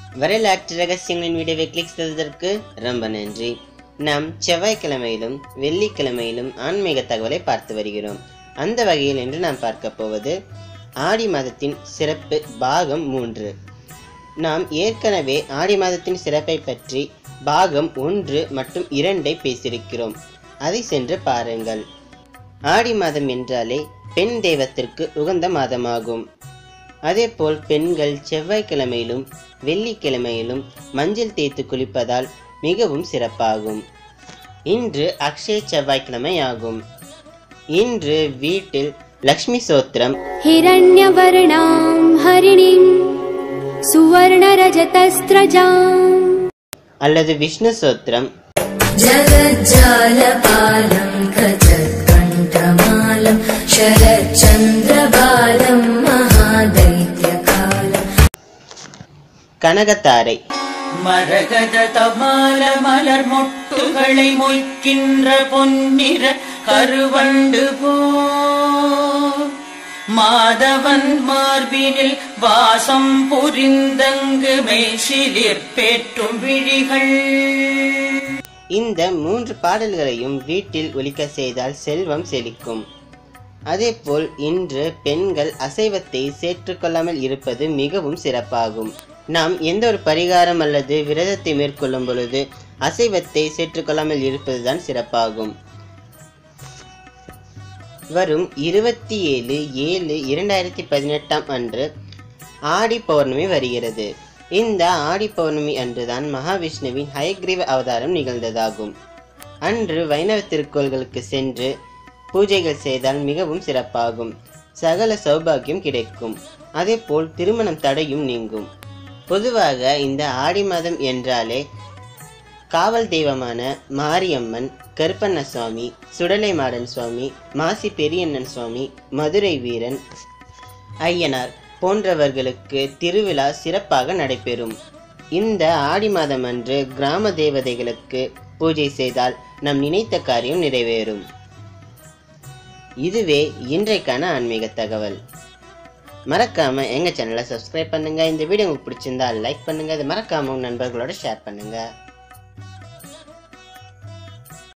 வரலாற்று ரகசியங்களின் வீடியோவை கிளிக் செய்ததற்கு ரொம்ப நன்றி நாம் செவ்வாய்க்கிழமையிலும் வெள்ளிக்கிழமையிலும் ஆன்மீக தகவலை பார்த்து வருகிறோம் அந்த வகையில் இன்று நாம் பார்க்க போவது ஆடி மாதத்தின் சிறப்பு பாகம் மூன்று நாம் ஏற்கனவே ஆடி மாதத்தின் சிறப்பை பற்றி பாகம் ஒன்று மற்றும் இரண்டை பேசியிருக்கிறோம் அதை சென்று பாருங்கள் ஆடி மாதம் என்றாலே பெண் தெய்வத்திற்கு உகந்த மாதமாகும் அதேபோல் பெண்கள் செவ்வாய்க்கிழமையிலும் வெள்ளிக்கிழமையிலும் மஞ்சள் தேய்த்து குளிப்பதால் மிகவும் சிறப்பாகும் இன்று அக்ஷய செவ்வாய்க்கிழமை ஆகும் இன்று வீட்டில் லக்ஷ்மி சோத்திரம் हिरण्यवर्णां हरिणीं सुवर्णरजतस्रजाम् அல்லது விஷ்ணு சோத்திரம் जगज्जालपालं खचत्कण्ठमालं शरच्चन्द्रबालं महादैत्यकालम् கனகத்தாரை மரகத தபால மலர் மொட்டுகளை மொய்க்கின்ற பொன்னிற கருவண்டு போ மாதவன் மார்பினில் வாசம் புரிந்தங்கு மெய்சிலிர் பேற்றும் விழிகள் இந்த மூன்று பாடல்களையும் வீட்டில் ஒலிக்க செய்தால் செல்வம் செழிக்கும் அதேபோல் இன்று பெண்கள் அசைவத்தை சேர்த்துக்கொள்ளாமல் இருப்பது மிகவும் சிறப்பாகும் நாம் எந்த ஒரு பரிகாரம் அல்லது விரதத்தை மேற்கொள்ளும் பொழுது அசைவத்தை சேர்த்துக்கொள்ளாமல் இருப்பதுதான் சிறப்பாகும் வரும் இருபத்தி ஏழு ஏழு இரண்டாயிரத்தி பதினெட்டாம் அன்று ஆடி பௌர்ணமி வருகிறது இந்த ஆடி பௌர்ணமி அன்றுதான் மகாவிஷ்ணுவின் ஹயக்ரீவ அவதாரம் நிகழ்ந்ததாகும் அன்று வைணவ திருக்கோள்களுக்கு சென்று பூஜைகள் செய்தால் மிகவும் சிறப்பாகும் சகல சௌபாகியம் கிடைக்கும் அதேபோல் திருமணம் தடையும் நீங்கும் பொதுவாக இந்த ஆடி மாதம் என்றாலே காவல் தெய்வமான மாரியம்மன் கருப்பண்ண சுவாமி சுடலை மாடன் சுவாமி மாசி பெரியண்ணன் சுவாமி மதுரை வீரன் ஐயனார் போன்றவர்களுக்கு திருவிழா சிறப்பாக நடைபெறும் இந்த ஆடி மாதம் அன்று கிராம தேவதைகளுக்கு பூஜை செய்தால் நம் நினைத்த காரியம் நிறைவேறும் இதுவே இன்றைக்கான ஆன்மீக தகவல் மறக்காம எங்க சேனலை சப்ஸ்கிரைப் பண்ணுங்க இந்த வீடியோ உங்களுக்கு பிடிச்சிருந்தா லைக் பண்ணுங்க இது மறக்காம உங்க நண்பர்களோட ஷேர் பண்ணுங்க